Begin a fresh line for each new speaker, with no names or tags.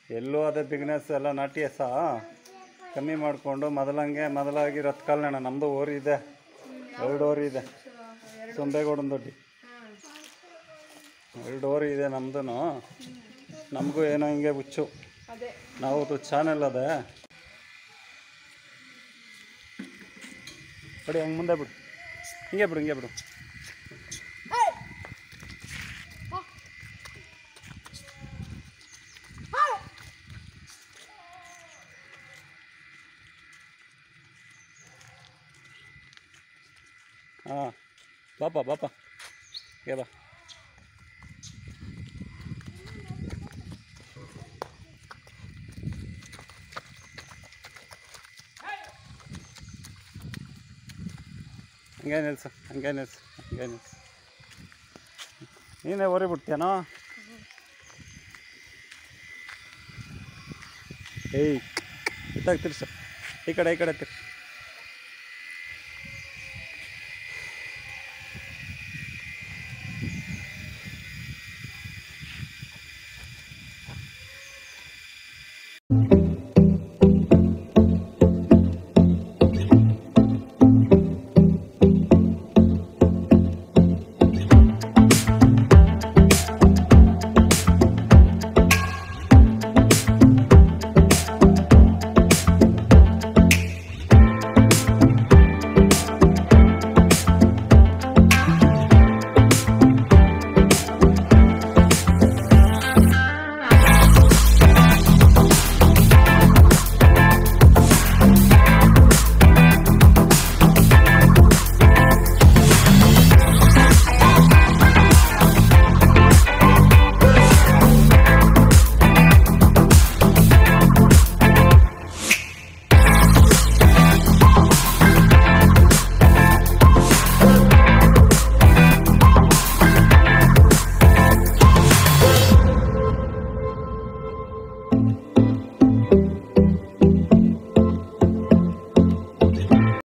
ಎಲ್ಲೂ ಅದೇ ಬಿಗ್ನೆಸ್ ಎಲ್ಲ ನಾಟಿ ಸಹ ಕಮ್ಮಿ ಮಾಡಿಕೊಂಡು ಮೊದಲಂಗೆ ಮೊದಲಾಗಿ ರತ್ ಕಾಲಣ್ಣ ನಮ್ಮದು ಓರಿ ಇದೆ ಎರಡು ಓರಿ ಇದೆ ಸೊಂಬೇಗೌಡನ ದೊಡ್ಡಿ ಎರಡು ಓರಿ ಇದೆ ನಮ್ದು ನಮಗೂ ಏನೋ ಹಿಂಗೆ ಹುಚ್ಚು
ಅದೇ
ನಾವು ಚಾನೆಲ್ ಅದೇ ಬಿಡಿ ಹಂಗೆ ಮುಂದೆ ಬಿಡು ಹಿಂಗೆ ಬಿಡು ಹಿಂಗೆ ಬಿಡು ಹಾಂ ಬಾಪ ಬಾಪ ಹೇ ಬಾ ಹಂಗೆ ನಿಲ್ಸು ಹಂಗೆ ನಿಲ್ಸು ಹಂಗೆ ನಿಲ್ಸು ನೀನೇ ಹೊರಿ ಬಿಡ್ತೀಯನೋ ಏಯ್ ಇತ್ತಾಗ ತಿರ್ಸು ಈ ಕಡೆ ಈ ಕಡೆ ತಿರ್ಸು